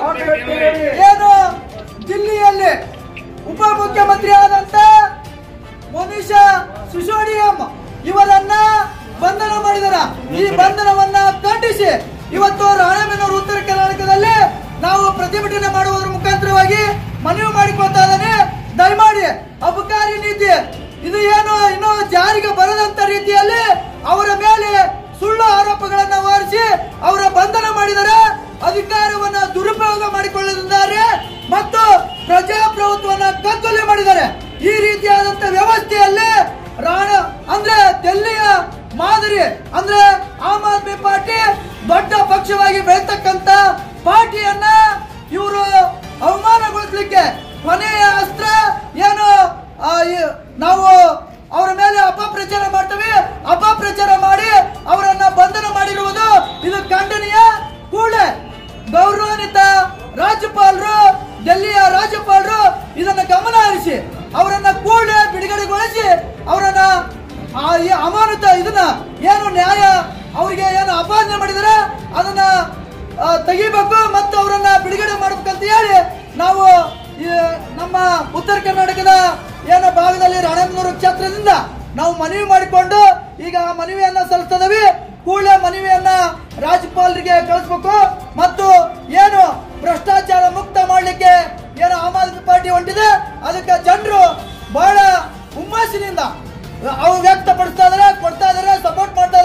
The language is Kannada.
ಏನು ದಿಲ್ಲಿಯಲ್ಲಿ ಉಪ ಮುಖ್ಯಮಂತ್ರಿ ಆದಂತ ಮನುಷ್ಯ ಸಿಸೋಡಿಯಂ ಇವರನ್ನ ಬಂಧನ ಮಾಡಿದಾರ ಈ ಬಂಧನವನ್ನ ಖಂಡಿಸಿ ಇವತ್ತು ರಾಣೆಬೆನ್ನೂರು ಉತ್ತರ ಕರ್ನಾಟಕದಲ್ಲಿ ನಾವು ಪ್ರತಿಭಟನೆ ಮಾಡುವುದರ ಮುಖಾಂತರವಾಗಿ ಮನವಿ ಮಾಡಿಕೊಳ್ತಾ ಇದ್ದಾನೆ ದಯಮಾಡಿ ಅಬಕಾರಿ ನೀತಿ ಇದು ಏನು ಇನ್ನೂ ಜಾರಿಗೆ ಬರದಂತ ರೀತಿಯಲ್ಲಿ ಅವರ ಮೇಲೆ ಸುಳ್ಳು ಆರೋಪಗಳನ್ನ ಹೊರಿಸಿ ಅವರ ಬಂಧನ ಮಾಡಿದರೆ ಅಧಿಕಾರವನ್ನ ದುರುಪಯೋಗ ಮಾಡಿಕೊಳ್ಳಲಿದ್ದಾರೆ ಮತ್ತು ಪ್ರಜಾಪ್ರಭುತ್ವವನ್ನ ಕತ್ತಲೆ ಮಾಡಿದ್ದಾರೆ ಈ ರೀತಿಯಾದಂತ ವ್ಯವಸ್ಥೆಯಲ್ಲಿ ರಾಣ ಅಂದ್ರೆ ದಿಲ್ಲಿಯ ಮಾದರಿ ಅಂದ್ರೆ ಆಮ್ ಆದ್ಮಿ ಪಾರ್ಟಿ ದೊಡ್ಡ ಪಕ್ಷವಾಗಿ ಬೆಳತಕ್ಕಂತ ಪಾರ್ಟಿಯನ್ನ ಇವರು ಅವಮಾನಗೊಳಿಸ್ಲಿಕ್ಕೆ ಕೊನೆಯ ಅಸ್ತ್ರ ಏನು ಆ, ಈ- ನಾವು ಅವರ ಮೇಲೆ ಅಪಪ್ರಚಾರ ಮಾಡ್ತೇವೆ ಅಪಪ್ರಚಾರ ಮಾಡಿ ಅವರನ್ನ ಬಂಧನ ಮಾಡಿರುವುದು ಇದು ಖಂಡನೀಯ ಕೂಡಲೇ ಗೌರವಾನ್ವಿತ ರಾಜ್ಯಪಾಲರು ಡೆಲ್ಲಿಯ ರಾಜ್ಯಪಾಲರು ಇದನ್ನ ಗಮನ ಹರಿಸಿ ಅವರನ್ನ ಕೂಡಲೇ ಬಿಡುಗಡೆಗೊಳಿಸಿ ಅವರನ್ನ ಆ ಈ ಅಮಾನತ ಇದನ್ನ ಏನು ನ್ಯಾಯ ಅವರಿಗೆ ಏನು ಅಪಾದನೆ ಮಾಡಿದರೆ ಅದನ್ನ ಆ, ತೆಗಿಬೇಕು ಮತ್ತು ಅವರನ್ನ ಬಿಡುಗಡೆ ಮಾಡ್ಬೇಕಂತ ಹೇಳಿ ನಾವು ಈ ನಮ್ಮ ಉತ್ತರ ಕರ್ನಾಟಕದ ಏನು ಭಾಗದಲ್ಲಿ ರಾಣೆಬೆನ್ನೂರು ಕ್ಷೇತ್ರದಿಂದ ನಾವು ಮನವಿ ಮಾಡಿಕೊಂಡು ಈಗ ಆ ಮನವಿಯನ್ನ ಸಲ್ಲಿಸ್ತದವಿ ಕೂಡಲೇ ಮನವಿಯನ್ನ ರಾಜ್ಯಪಾಲರಿಗೆ ಕಳಿಸ್ಬೇಕು ಮತ್ತು ಏನು ಭ್ರಷ್ಟಾಚಾರ ಮುಕ್ತ ಮಾಡಲಿಕ್ಕೆ ಏನು ಆಮ್ ಆದ್ಮಿ ಪಾರ್ಟಿ ಹೊಂಟಿದೆ ಅದಕ್ಕೆ ಜನರು ಬಹಳ ಹುಮ್ಮಸ್ಸಿನಿಂದ ಅವು ವ್ಯಕ್ತಪಡಿಸ್ತಾ ಇದಾರೆ ಕೊಡ್ತಾ ಇದಾರೆ ಸಪೋರ್ಟ್ ಮಾಡ್ತಾ